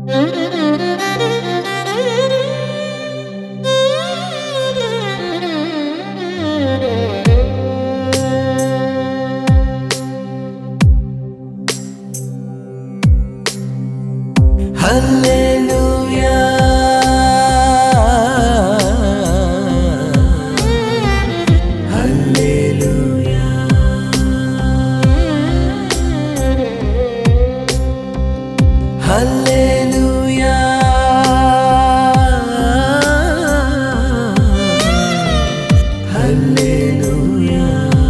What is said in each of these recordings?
హల్లెలూయా హల్లెలూయా హల్లెలూయా హల్లెలూయా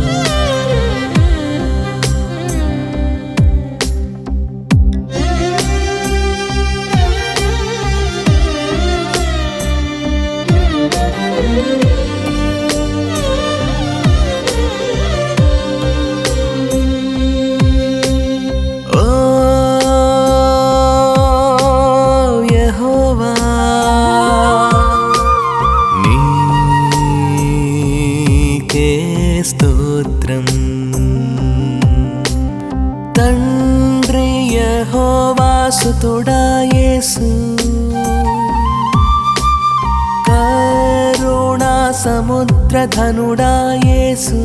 ఓ యెహోవా నీకే స్తోత్రం తండ్రి యెహోవా సుతుడా యేసు కరుణా సముద్రధనుడా యేసు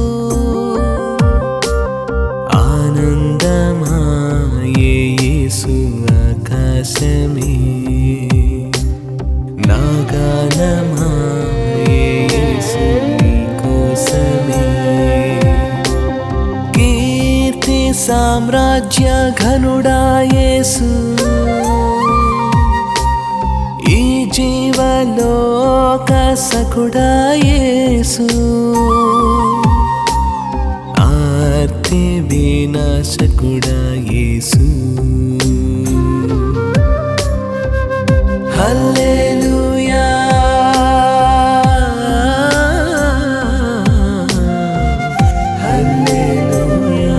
ఆనందమాయే యేసు ఆకాశమే నాగానమాయే యేసు నీకోసమే కీర్తి సామ్రాజ్య ఘనుడా యేసు ఈ జీవలోక సకుడా యేసు ఆర్తి వినాశకుడా యేసు హల్లెలూయా హల్లెలూయా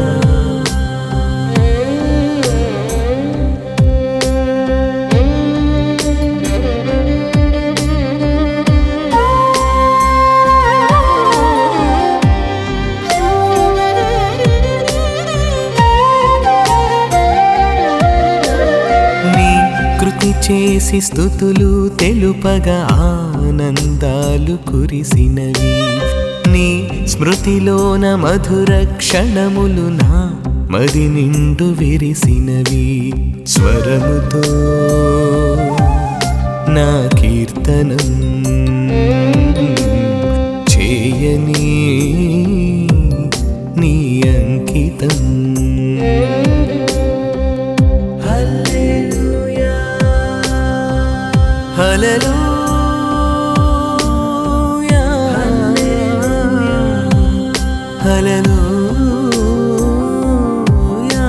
నీ కృతి చేసి స్థుతులు తెలుపగా ఆనందాలు కురిసినవి నీ స్మృతిలోన మధుర క్షణములు నా మది నిండు విరిసినవి స్వరముతో నా కీర్తనం చేయని నీ అంకితం హల్లెలూయా హల్లెలూయా హల్లెలూయా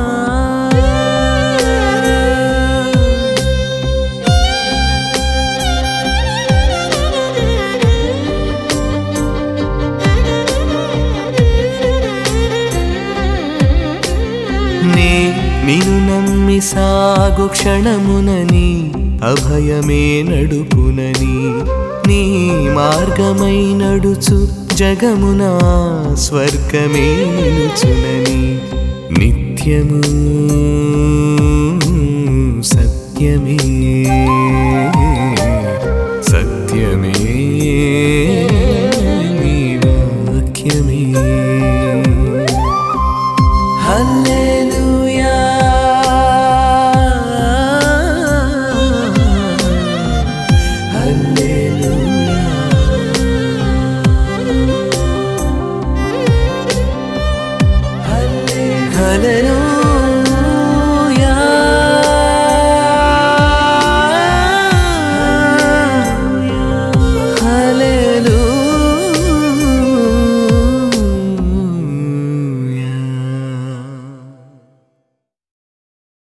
నే నిను నమ్మి సాగు క్షణమునని అభయమే నడుపునని నీ మార్గమై నడుచు జగమున స్వర్గమే నిలుచునని నిత్యము